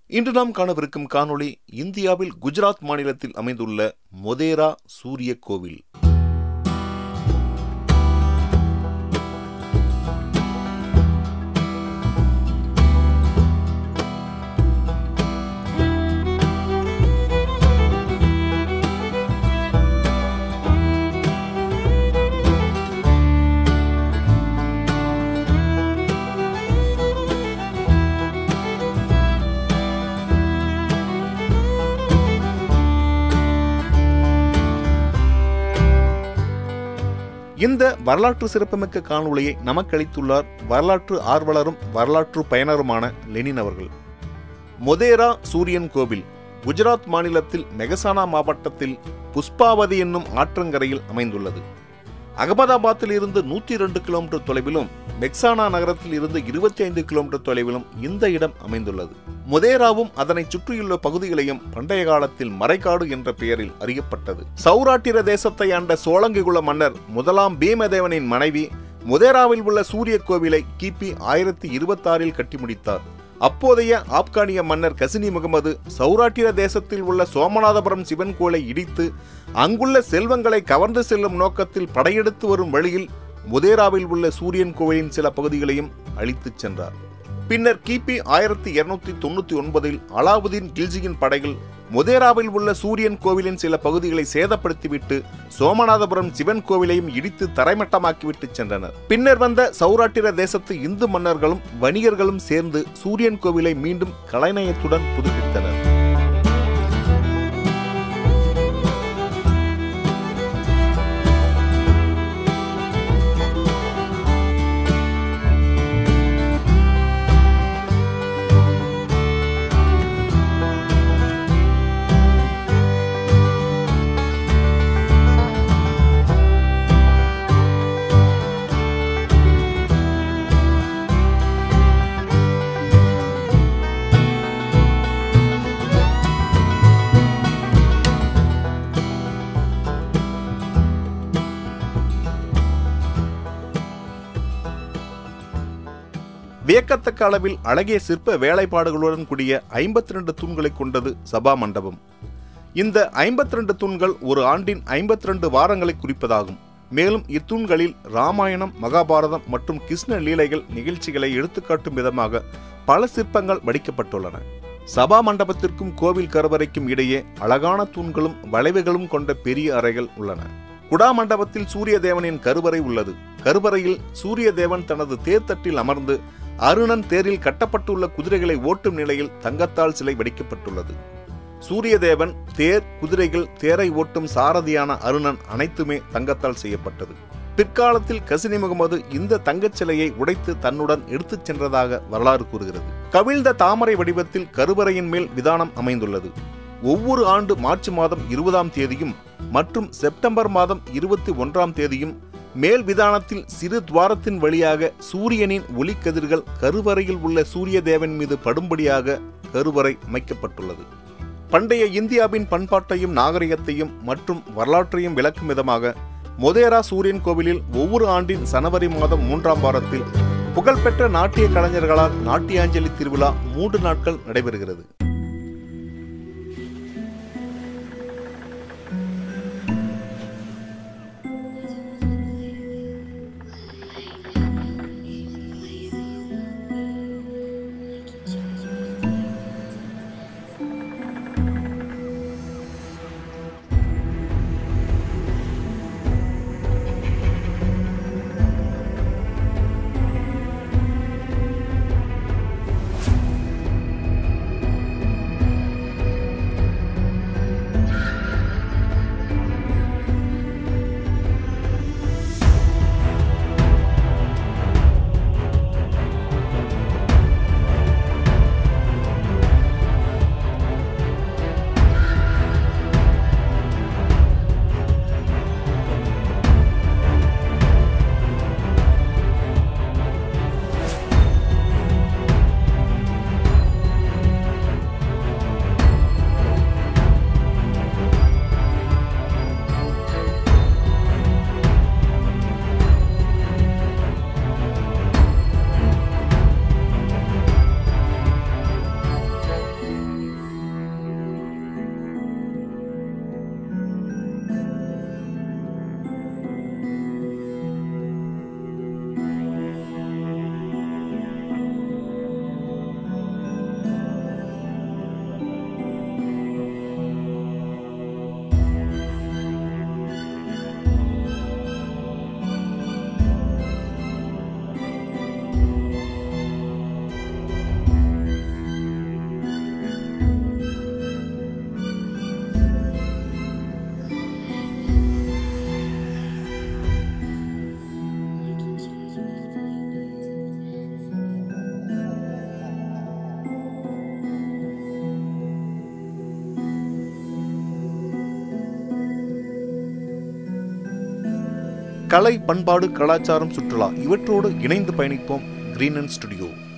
இன்று நாம் காணவிருக்கும் காணொளி இந்தியாவில் குஜராத் மாநிலத்தில் அமைந்துள்ள மொதேரா சூரிய கோவில் இந்த வரலாற்று சிறப்புமிக்க காணொளியை நமக்களித்துள்ளார் வரலாற்று ஆர்வலரும் வரலாற்று பயனருமான லெனின் அவர்கள் மொதேரா சூரியன் கோவில் குஜராத் மாநிலத்தில் மெகசானா மாவட்டத்தில் புஷ்பாவதி என்னும் ஆற்றங்கரையில் அமைந்துள்ளது அகமதாபாத்தில் இருந்து நூற்றி இரண்டு கிலோமீட்டர் தொலைவிலும் மெக்சானா நகரத்தில் இருந்து இருபத்தி ஐந்து கிலோமீட்டர் தொலைவிலும் இந்த இடம் அமைந்துள்ளது மொதேராவும் அதனை சுற்றியுள்ள பகுதிகளையும் பண்டைய காலத்தில் மறைக்காடு என்ற பெயரில் அறியப்பட்டது சௌராட்டிர தேசத்தை ஆண்ட சோழங்கிகுல மன்னர் முதலாம் பீமதேவனின் மனைவி மொதேராவில் உள்ள சூரிய கோவிலை கிபி ஆயிரத்தி இருபத்தாறில் கட்டி முடித்தார் அப்போதைய ஆப்கானிய மன்னர் கசினி முகமது சௌராட்டிர தேசத்தில் உள்ள சோமநாதபுரம் சிவன் கோளை இடித்து அங்குள்ள செல்வங்களை கவர்ந்து செல்லும் நோக்கத்தில் படையெடுத்து வரும் வழியில் முதேராவில் உள்ள சூரியன் கோவிலின் சில பகுதிகளையும் அழித்துச் சென்றார் பின்னர் கிபி ஆயிரத்தி இருநூத்தி தொண்ணூத்தி ஒன்பதில் அலாவுதீன் கில்ஜியின் படைகள் மொதேராவில் உள்ள சூரியன் கோவிலின் சில பகுதிகளை சேதப்படுத்திவிட்டு சோமநாதபுரம் சிவன் கோவிலையும் இடித்து தரைமட்டமாக்கிவிட்டு சென்றனர் பின்னர் வந்த சௌராட்டிர தேசத்து இந்து மன்னர்களும் வணிகர்களும் சேர்ந்து சூரியன் கோவிலை மீண்டும் கலைநயத்துடன் புதுப்பித்தனர் வியக்கத்தக்க அளவில் அழகிய சிற்ப வேலைப்பாடுகளுடன் கூடிய ஐம்பத்தி ரெண்டு தூண்களை கொண்டது சபா மண்டபம் இந்த ஐம்பத்தி ரெண்டு தூண்கள் ஒரு ஆண்டின் ஐம்பத்தி ரெண்டு வாரங்களை குறிப்பதாகும் மேலும் இத்தூண்களில் ராமாயணம் மகாபாரதம் மற்றும் கிருஷ்ண லீலைகள் நிகழ்ச்சிகளை எடுத்துக்காட்டும் விதமாக பல சிற்பங்கள் வடிக்கப்பட்டுள்ளன சபா மண்டபத்திற்கும் கோவில் கருவறைக்கும் இடையே அழகான தூண்களும் வளைவுகளும் கொண்ட பெரிய அறைகள் உள்ளன குடா மண்டபத்தில் சூரிய தேவனின் கருவறை உள்ளது கருவறையில் சூரிய தேவன் தனது தேர்தட்டில் அமர்ந்து அருணன் தேரில் கட்டப்பட்டுள்ள குதிரைகளை ஓட்டும் நிலையில் தங்கத்தால் சிலை வடிக்கப்பட்டுள்ளது சூரியதேவன் தேர் குதிரைகள் தேரை ஓட்டும் சாரதியான அருணன் அனைத்துமே தங்கத்தால் செய்யப்பட்டது பிற்காலத்தில் கசினி முகமது இந்த தங்கச் சிலையை உடைத்து தன்னுடன் எடுத்துச் சென்றதாக வரலாறு கூறுகிறது கவிழ்ந்த தாமரை வடிவத்தில் கருவறையின் மேல் விதானம் அமைந்துள்ளது ஒவ்வொரு ஆண்டு மார்ச் மாதம் இருபதாம் தேதியும் மற்றும் செப்டம்பர் மாதம் இருபத்தி ஒன்றாம் தேதியும் மேல் விதானத்தில் சிறு துவாரத்தின் வழியாக சூரியனின் ஒளிக்கதிர்கள் கருவறையில் உள்ள சூரிய தேவன் மீது படும்படியாக கருவறை அமைக்கப்பட்டுள்ளது பண்டைய இந்தியாவின் பண்பாட்டையும் நாகரிகத்தையும் மற்றும் வரலாற்றையும் விளக்கும் விதமாக மொதேரா சூரியன் கோவிலில் ஒவ்வொரு ஆண்டின் சனவரி மாதம் மூன்றாம் வாரத்தில் புகழ்பெற்ற நாட்டிய கலைஞர்களால் நாட்டியாஞ்சலி திருவிழா மூன்று நாட்கள் நடைபெறுகிறது கலை பண்பாடு கலாச்சாரம் சுற்றுலா இவற்றோடு இணைந்து பயணிப்போம் கிரீன் அண்ட் ஸ்டுடியோ